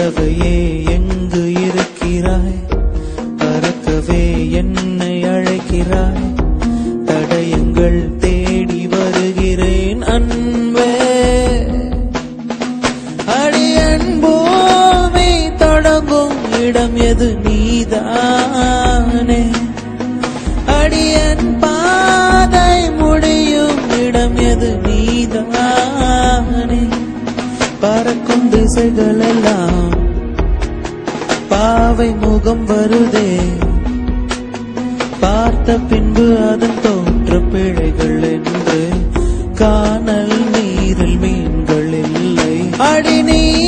பறவையே எங்கு இருக்கிறாய் பறக்கவே என்னை அழைக்கிறாய் தடயங்கள் தேடி வருகிறேன் அன்பே அடியன் பூமி தொடங்கும் இடம் எது நீதானே அடியன் பாதை முடியும் இடம் எது நீதானே பறக்கும் திசைகள் எல்லாம் பாவை முகம் வருதே பார்த்த பின்பு அதன் தோற்ற பிழைகள் என்று காணல் நீரில் மீன்கள் இல்லை அடி நீ